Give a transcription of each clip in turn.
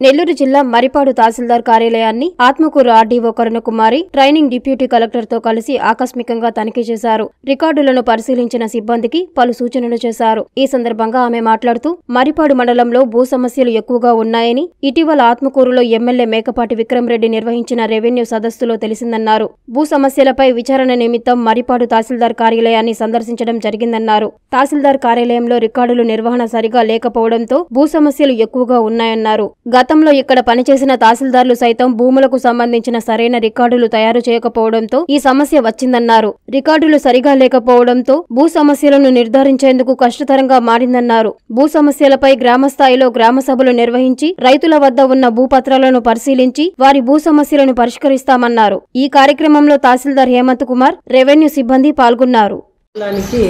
నెల్లూరు జిల్లా మరిపాడు తహసీల్దార్ కార్యాలయాన్ని Atmakur RDO Karunakumari training deputy కలెక్టర్తో కలిసి ఆకస్మికంగా తనిఖీ చేశారు రికార్డులను పరిశీలించిన సిబ్బందికి పలు సూచనలు చేశారు ఈ సందర్భంగా ఆమె మాట్లాడుతూ మరిపాడు మండలంలో భూ సమస్యలు ఎక్కువగా ఉన్నాయని ఇటీవల ఆత్మకూరులో ఎమ్మెల్యే మేకపాటి విక్రమరెడ్డి నిర్వహించిన రెవెన్యూ సదస్సులో తెలిసిందన్నారు భూ సమస్యలపై విచారణ నిమిత్తం మరిపాడు తహసీల్దార్ కార్యాలయాన్ని సందర్శించడం జరిగిందన్నారు తహసీల్దార్ కార్యాలయంలో రికార్డులు నిర్వహణ సరిగా లేకపోవడంతో భూ సమస్యలు ఎక్కువగా ఉన్నాయన్నారు గతంలో ఇక్కడ పనిచేసిన తహసీల్దార్లు సైతం భూములకు సంబంధించిన సరైన రికార్డులు తయారు చేయకపోవడంతో ఈ సమస్య వచ్చిందన్నారు రికార్డులు సరిగా లేకపోవడంతో భూ సమస్యలను నిర్ధారించేందుకు కష్టతరంగా మారిందన్నారు భూ సమస్యలపై గ్రామ స్థాయిలో గ్రామ సభలు నిర్వహించి రైతుల వద్ద ఉన్న భూపత్రాలను పరిశీలించి వారి భూ సమస్యలను పరిష్కరిస్తామన్నారు ఈ కార్యక్రమంలో తహసీల్దార్ హేమంత్ కుమార్ రెవెన్యూ సిబ్బంది పాల్గొన్నారు దానికి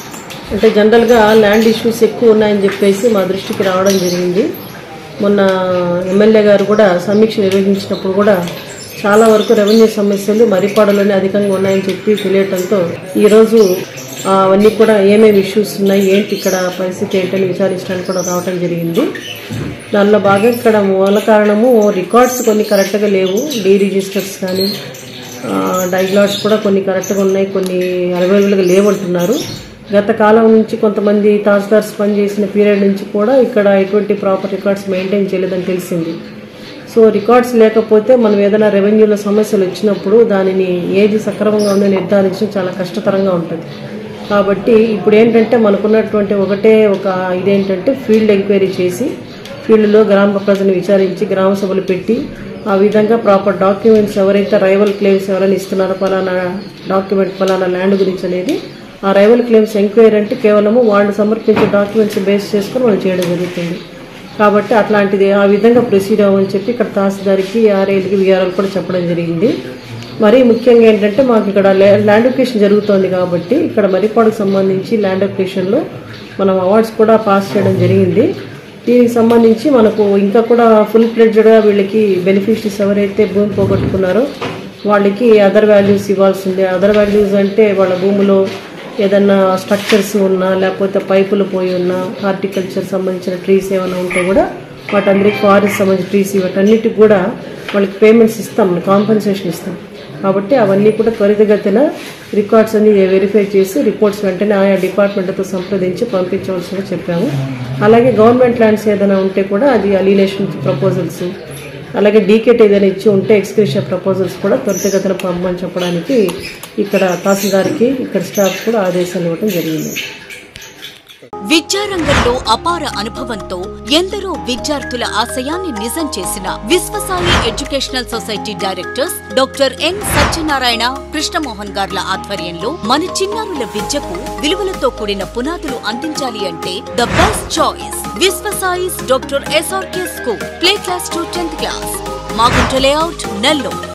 అంటే జనరల్గా ల్యాండ్ ఇష్యూస్ ఎక్కువ ఉన్నాయని చెప్పేసి మా దృష్టికి రావడం జరిగింది మొన్న ఎమ్మెల్యే గారు కూడా సమీక్ష నిర్వహించినప్పుడు కూడా చాలా వరకు రెవెన్యూ సమస్యలు మరిపాడులోనే అధికంగా ఉన్నాయని చెప్పి తెలియటంతో ఈరోజు ఆ, అవన్నీ కూడా ఏమేమి ఇష్యూస్ ఉన్నాయి ఏంటి ఇక్కడ పరిస్థితి ఏంటని విచారించడానికి కూడా రావడం జరిగింది దానిలో బాగా ఇక్కడ మూల కారణము రికార్డ్స్ కొన్ని కరెక్ట్గా లేవు డీ రిజిస్టర్స్ కానీ డైగ్లాట్స్ కూడా కొన్ని కరెక్ట్గా ఉన్నాయి కొన్ని అవైలబుల్గా లేవంటున్నారు గత కాలం నుంచి కొంతమంది తహసీల్దార్స్ పనిచేసిన పీరియడ్ నుంచి కూడా ఇక్కడ ఎటువంటి ప్రాపర్ రికార్డ్స్ మెయింటైన్ చేయలేదని తెలిసింది సో రికార్డ్స్ లేకపోతే మనం ఏదైనా రెవెన్యూలో సమస్యలు వచ్చినప్పుడు దానిని ఏది సక్రమంగా ఉందో నిర్ధారించడం చాలా కష్టతరంగా ఉంటుంది కాబట్టి ఇప్పుడు ఏంటంటే మనకున్నటువంటి ఒకటే ఒక ఇదేంటంటే ఫీల్డ్ ఎంక్వైరీ చేసి ఫీల్డ్లో గ్రామ ప్రజలను విచారించి గ్రామ సభలు పెట్టి ఆ విధంగా ప్రాపర్ డాక్యుమెంట్స్ ఎవరైతే రైవల్ క్లెయిమ్స్ ఎవరైనా ఇస్తున్నారో ఫలానా డాక్యుమెంట్ ఫలానా ల్యాండ్ గురించి అనేది ఆ రైవల్ క్లెయిమ్స్ ఎంక్వైరీ అంటే కేవలము వాళ్ళు సమర్పించే డాక్యుమెంట్స్ బేస్ చేసుకొని మనం చేయడం జరుగుతుంది కాబట్టి అట్లాంటిది ఆ విధంగా ప్రొసీడ్ అవ్వని చెప్పి ఇక్కడ తహసీల్దార్కి ఆర్ఐలకి విఆర్ఎల్ కూడా చెప్పడం జరిగింది మరీ ముఖ్యంగా ఏంటంటే మాకు ఇక్కడ ల్యా- ల్యాండ్ అప్లికేషన్ జరుగుతోంది కాబట్టి ఇక్కడ మరిపాడుకు సంబంధించి ల్యాండ్ అప్లికేషన్లో మనం అవార్డ్స్ కూడా పాస్ చేయడం జరిగింది దీనికి సంబంధించి మనకు ఇంకా కూడా ఫుల్ ఫ్లెడ్జ్డ్గా వీళ్ళకి బెనిఫిషరీస్ ఎవరైతే భూమి పోగొట్టుకున్నారో వాళ్ళకి అదర్ వాల్యూస్ ఇవ్వాల్సిందే అదర్ వాల్యూస్ అంటే వాళ్ళ భూమిలో ఏదన్నా స్ట్రక్చర్స్ ఉన్నా లేకపోతే పైపులు పోయి ఉన్నా హార్టికల్చర్ సంబంధించిన ట్రీస్ ఏమైనా ఉంటే కూడా వాటందరికి ఫారెస్ట్ సంబంధించిన ట్రీస్ వాటన్నిటికి కూడా వాళ్ళకి పేమెంట్స్ ఇస్తాం కాంపెన్సేషన్ ఇస్తాం కాబట్టి అవన్నీ కూడా త్వరితగతిన రికార్డ్స్ అన్ని వెరిఫై చేసి రిపోర్ట్స్ వెంటనే ఆయా డిపార్ట్మెంట్తో సంప్రదించి పంపించవలసిందిగా చెప్పాము అలాగే గవర్నమెంట్ ల్యాండ్స్ ఏదైనా ఉంటే కూడా అది అలీనేషన్ ప్రపోజల్స్ అలాగే డీకేట్ ఏదైనా ఇచ్చి ఉంటే ఎక్స్క్రిషన్ ప్రపోజల్స్ కూడా త్వరితగతిన పంపమని చెప్పడానికి ఇక్కడ తహసీల్దార్కి ఇక్కడ స్టాఫ్ కూడా ఆదేశాలు ఇవ్వడం జరిగింది విద్యారంగంలో అపార అనుభవంతో ఎందరో విద్యార్థుల ఆశయాన్ని నిజం చేసిన Viswasai educational society directors doctor N Satyanarayana Krishnamohan గార్ల ఆధ్వర్యంలో మన చిన్నారుల విద్యకు విలువలతో కూడిన పునాదులు అందించాలి అంటే the best choice Viswasai's doctor SRK school play class to tenth class Magunta layout Nellore